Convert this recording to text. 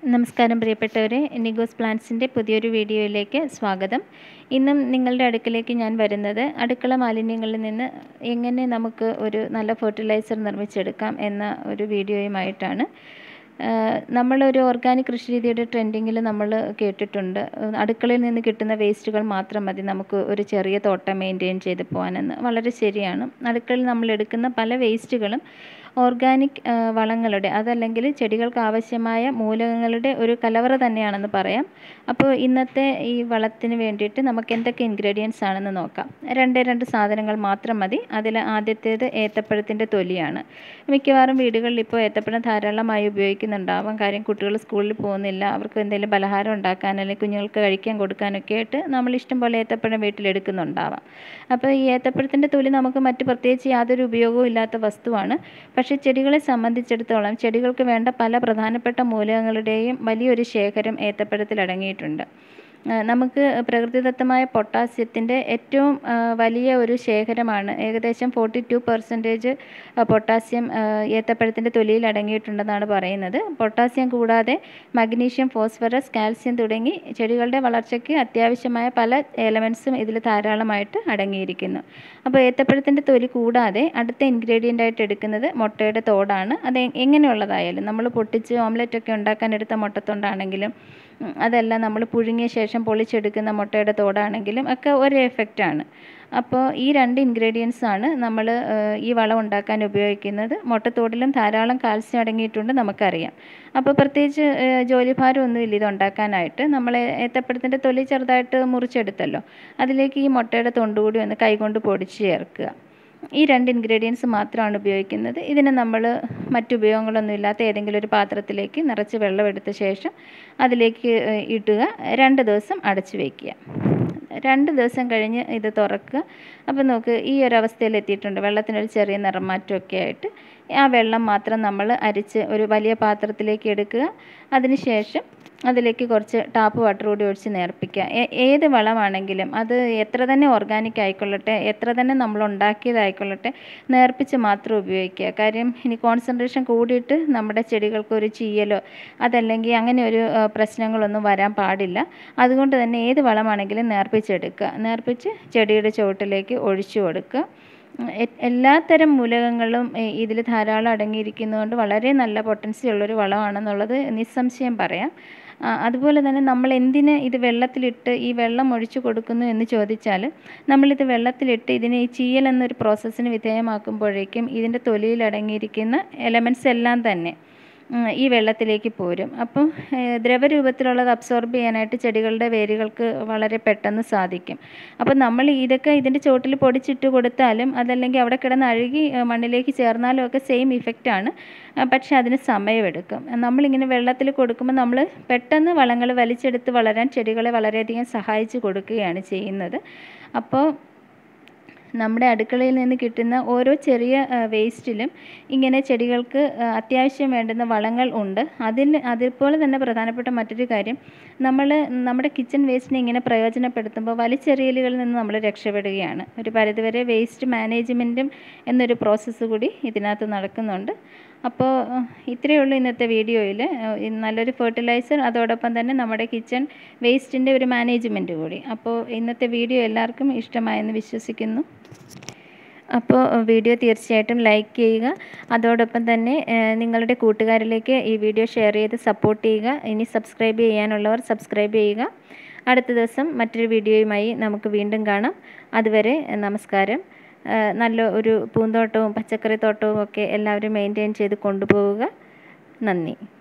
നമസ്കാരം പ്രിയപ്പെട്ടവരെ നിഗോസ് പ്ലാന്റ്സിൻ്റെ പുതിയൊരു വീഡിയോയിലേക്ക് സ്വാഗതം ഇന്നും നിങ്ങളുടെ അടുക്കിലേക്ക് ഞാൻ വരുന്നത് അടുക്കള മാലിന്യങ്ങളിൽ നിന്ന് എങ്ങനെ നമുക്ക് ഒരു നല്ല ഫെർട്ടിലൈസർ നിർമ്മിച്ചെടുക്കാം എന്ന ഒരു വീഡിയോയുമായിട്ടാണ് ആഹ് നമ്മളൊരു ഓർഗാനിക് കൃഷി രീതിയുടെ ട്രെൻഡിങ്ങിൽ നമ്മൾ കേട്ടിട്ടുണ്ട് അടുക്കളയിൽ നിന്ന് കിട്ടുന്ന വേസ്റ്റുകൾ മാത്രം മതി നമുക്ക് ഒരു ചെറിയ തോട്ടം മെയിൻറ്റെയിൻ ചെയ്ത് പോകാനെന്ന് വളരെ ശരിയാണ് അടുക്കളയിൽ നമ്മൾ എടുക്കുന്ന പല വേസ്റ്റുകളും ഓർഗാനിക് വളങ്ങളുടെ അതല്ലെങ്കിൽ ചെടികൾക്ക് ആവശ്യമായ മൂലകങ്ങളുടെ ഒരു കലവറ തന്നെയാണെന്ന് പറയാം അപ്പോൾ ഇന്നത്തെ ഈ വളത്തിന് വേണ്ടിയിട്ട് നമുക്ക് എന്തൊക്കെ ഇൻഗ്രീഡിയൻസ് ആണെന്ന് നോക്കാം രണ്ടേ രണ്ട് സാധനങ്ങൾ മാത്രം മതി അതിൽ ആദ്യത്തേത് ഏത്തപ്പഴത്തിൻ്റെ തൊലിയാണ് മിക്കവാറും വീടുകളിൽ ഇപ്പോൾ ഏത്തപ്പഴം ധാരാളമായി ഉപയോഗിക്കുന്നുണ്ടാവാം കാര്യം കുട്ടികൾ സ്കൂളിൽ പോകുന്നില്ല അവർക്ക് എന്തെങ്കിലും പലഹാരം ഉണ്ടാക്കാൻ അല്ലെങ്കിൽ കുഞ്ഞുങ്ങൾക്ക് കഴിക്കാൻ കൊടുക്കാനൊക്കെ ആയിട്ട് നമ്മൾ ഇഷ്ടം പോലെ ഏത്തപ്പഴം വീട്ടിലെടുക്കുന്നുണ്ടാവാം അപ്പോൾ ഈ ഏത്തപ്പഴത്തിൻ്റെ തൊലി നമുക്ക് മറ്റ് പ്രത്യേകിച്ച് യാതൊരു ഉപയോഗവും ഇല്ലാത്ത വസ്തുവാണ് പക്ഷേ ചെടികളെ സംബന്ധിച്ചിടത്തോളം ചെടികൾക്ക് വേണ്ട പല പ്രധാനപ്പെട്ട മൂലകങ്ങളുടെയും വലിയൊരു ശേഖരം ഏത്തപ്പഴത്തിൽ അടങ്ങിയിട്ടുണ്ട് നമുക്ക് പ്രകൃതിദത്തമായ പൊട്ടാസ്യത്തിൻ്റെ ഏറ്റവും വലിയ ഒരു ശേഖരമാണ് ഏകദേശം ഫോർട്ടി ടു പെർസെൻറ്റേജ് പൊട്ടാസ്യം ഏത്തപ്പഴത്തിൻ്റെ തൊലിയിൽ അടങ്ങിയിട്ടുണ്ടെന്നാണ് പറയുന്നത് പൊട്ടാസ്യം കൂടാതെ മഗ്നീഷ്യം ഫോസ്ഫറസ് കാൽസ്യം തുടങ്ങി ചെടികളുടെ വളർച്ചയ്ക്ക് അത്യാവശ്യമായ പല എലമെൻസും ഇതിൽ ധാരാളമായിട്ട് അടങ്ങിയിരിക്കുന്നു അപ്പോൾ ഏത്തപ്പഴത്തിൻ്റെ തൊലി കൂടാതെ അടുത്ത ഇൻഗ്രീഡിയൻ്റ് ആയിട്ട് എടുക്കുന്നത് മുട്ടയുടെ തോടാണ് അത് എങ്ങനെയുള്ളതായാലും നമ്മൾ പൊട്ടിച്ച് ഓംലെറ്റ് ഒക്കെ ഉണ്ടാക്കാൻ എടുത്ത മുട്ടത്തൊണ്ടാണെങ്കിലും അതല്ല നമ്മൾ പുഴുങ്ങിയ ശേഷം പൊളിച്ചെടുക്കുന്ന മുട്ടയുടെ തോടാണെങ്കിലും ഒക്കെ ഒരേ എഫക്റ്റാണ് അപ്പോൾ ഈ രണ്ട് ഇൻഗ്രീഡിയൻസ് ആണ് നമ്മൾ ഈ വളം ഉണ്ടാക്കാൻ ഉപയോഗിക്കുന്നത് മുട്ടത്തോടിലും ധാരാളം കാൽസ്യം അടങ്ങിയിട്ടുണ്ട് നമുക്കറിയാം അപ്പോൾ പ്രത്യേകിച്ച് ജോലിഭാരമൊന്നുമില്ല ഇത് ഉണ്ടാക്കാനായിട്ട് നമ്മൾ ഏത്തപ്പഴത്തിൻ്റെ തൊലി ചെറുതായിട്ട് മുറിച്ചെടുത്തല്ലോ അതിലേക്ക് ഈ മുട്ടയുടെ തൊണ്ടുകൂടി ഒന്ന് കൈകൊണ്ട് പൊടിച്ച് ചേർക്കുക ഈ രണ്ട് ഇൻഗ്രീഡിയൻസ് മാത്രമാണ് ഉപയോഗിക്കുന്നത് ഇതിന് നമ്മൾ മറ്റുപയോഗങ്ങളൊന്നും ഇല്ലാത്ത ഏതെങ്കിലും ഒരു പാത്രത്തിലേക്ക് നിറച്ച് വെള്ളം എടുത്ത ശേഷം അതിലേക്ക് ഇടുക രണ്ട് ദിവസം അടച്ചു വയ്ക്കുക രണ്ട് ദിവസം കഴിഞ്ഞ് ഇത് തുറക്കുക അപ്പോൾ നോക്ക് ഈ ഒരു അവസ്ഥയിൽ എത്തിയിട്ടുണ്ട് വെള്ളത്തിനൊരു ചെറിയ നിറം മാറ്റമൊക്കെ ആയിട്ട് ആ വെള്ളം മാത്രം നമ്മൾ അരിച്ച് ഒരു വലിയ പാത്രത്തിലേക്ക് എടുക്കുക അതിനുശേഷം അതിലേക്ക് കുറച്ച് ടാപ്പ് വാട്ടർ കൂടി ഒഴിച്ച് നേർപ്പിക്കുക ഏത് വളമാണെങ്കിലും അത് എത്ര തന്നെ ഓർഗാനിക് ആയിക്കൊള്ളട്ടെ എത്ര തന്നെ നമ്മൾ ഉണ്ടാക്കിയതായിക്കൊള്ളട്ടെ നേർപ്പിച്ച് മാത്രം ഉപയോഗിക്കുക കാര്യം ഇനി കോൺസെൻട്രേഷൻ കൂടിയിട്ട് നമ്മുടെ ചെടികൾക്ക് ഒരു ചീയലോ അതല്ലെങ്കിൽ അങ്ങനെ ഒരു പ്രശ്നങ്ങളൊന്നും വരാൻ പാടില്ല അതുകൊണ്ട് തന്നെ ഏത് വളമാണെങ്കിലും നേർപ്പിച്ചെടുക്കുക നേർപ്പിച്ച് ചെടിയുടെ ചുവട്ടിലേക്ക് ഒഴിച്ചു കൊടുക്കുക എല്ലാത്തരം മൂലകങ്ങളും ഇതിൽ ധാരാളം അടങ്ങിയിരിക്കുന്നതുകൊണ്ട് വളരെ നല്ല പൊട്ടൻസി ഉള്ളൊരു വളമാണെന്നുള്ളത് നിസ്സംശയം പറയാം അതുപോലെ തന്നെ നമ്മൾ എന്തിന് ഇത് വെള്ളത്തിലിട്ട് ഈ വെള്ളം ഒഴിച്ചു കൊടുക്കുന്നു എന്ന് ചോദിച്ചാൽ നമ്മളിത് വെള്ളത്തിലിട്ട് ഇതിനെ ഈ ചീയൽ എന്നൊരു പ്രോസസ്സിന് വിധേയമാക്കുമ്പോഴേക്കും ഇതിൻ്റെ തൊലിയിൽ അടങ്ങിയിരിക്കുന്ന എലമെൻറ്റ്സ് എല്ലാം തന്നെ ഈ വെള്ളത്തിലേക്ക് പോരും അപ്പം ദ്രവരൂപത്തിലുള്ളത് അബ്സോർബ് ചെയ്യാനായിട്ട് ചെടികളുടെ വേരുകൾക്ക് വളരെ പെട്ടെന്ന് സാധിക്കും അപ്പം നമ്മൾ ഇതൊക്കെ ഇതിൻ്റെ ചോട്ടിൽ പൊടിച്ചിട്ട് കൊടുത്താലും അതല്ലെങ്കിൽ അവിടെ കിടന്ന് അഴുകി മണ്ണിലേക്ക് ചേർന്നാലും ഒക്കെ സെയിം ഇഫക്റ്റാണ് പക്ഷേ അതിന് സമയമെടുക്കും നമ്മളിങ്ങനെ വെള്ളത്തിൽ കൊടുക്കുമ്പോൾ നമ്മൾ പെട്ടെന്ന് വളങ്ങൾ വലിച്ചെടുത്ത് വളരാൻ ചെടികളെ വളരെയധികം സഹായിച്ച് കൊടുക്കുകയാണ് ചെയ്യുന്നത് അപ്പോൾ നമ്മുടെ അടുക്കളയിൽ നിന്ന് കിട്ടുന്ന ഓരോ ചെറിയ വേസ്റ്റിലും ഇങ്ങനെ ചെടികൾക്ക് അത്യാവശ്യം വേണ്ടുന്ന വളങ്ങൾ ഉണ്ട് അതിൽ അതുപോലെ തന്നെ പ്രധാനപ്പെട്ട മറ്റൊരു കാര്യം നമ്മൾ നമ്മുടെ കിച്ചൺ വേസ്റ്റിനെ ഇങ്ങനെ പ്രയോജനപ്പെടുത്തുമ്പോൾ വലിച്ചെറിയലുകളിൽ നിന്ന് നമ്മൾ രക്ഷപ്പെടുകയാണ് ഒരു പരിധിവരെ വേസ്റ്റ് മാനേജ്മെൻറ്റും എന്നൊരു പ്രോസസ്സ് കൂടി ഇതിനകത്ത് നടക്കുന്നുണ്ട് അപ്പോൾ ഇത്രയേ ഉള്ളൂ ഇന്നത്തെ വീഡിയോയിൽ നല്ലൊരു ഫെർട്ടിലൈസർ അതോടൊപ്പം തന്നെ നമ്മുടെ കിച്ചൺ വേസ്റ്റിൻ്റെ ഒരു മാനേജ്മെൻറ്റ് കൂടി അപ്പോൾ ഇന്നത്തെ വീഡിയോ എല്ലാവർക്കും ഇഷ്ടമായെന്ന് വിശ്വസിക്കുന്നു അപ്പോൾ വീഡിയോ തീർച്ചയായിട്ടും ലൈക്ക് ചെയ്യുക അതോടൊപ്പം തന്നെ നിങ്ങളുടെ കൂട്ടുകാരിലേക്ക് ഈ വീഡിയോ ഷെയർ ചെയ്ത് സപ്പോർട്ട് ചെയ്യുക ഇനി സബ്സ്ക്രൈബ് ചെയ്യാനുള്ളവർ സബ്സ്ക്രൈബ് ചെയ്യുക അടുത്ത ദിവസം മറ്റൊരു വീഡിയോയുമായി നമുക്ക് വീണ്ടും കാണാം അതുവരെ നമസ്കാരം നല്ല ഒരു പൂന്തോട്ടവും പച്ചക്കറി തോട്ടവും ഒക്കെ എല്ലാവരും മെയിൻറ്റെയിൻ ചെയ്ത് കൊണ്ടുപോവുക നന്ദി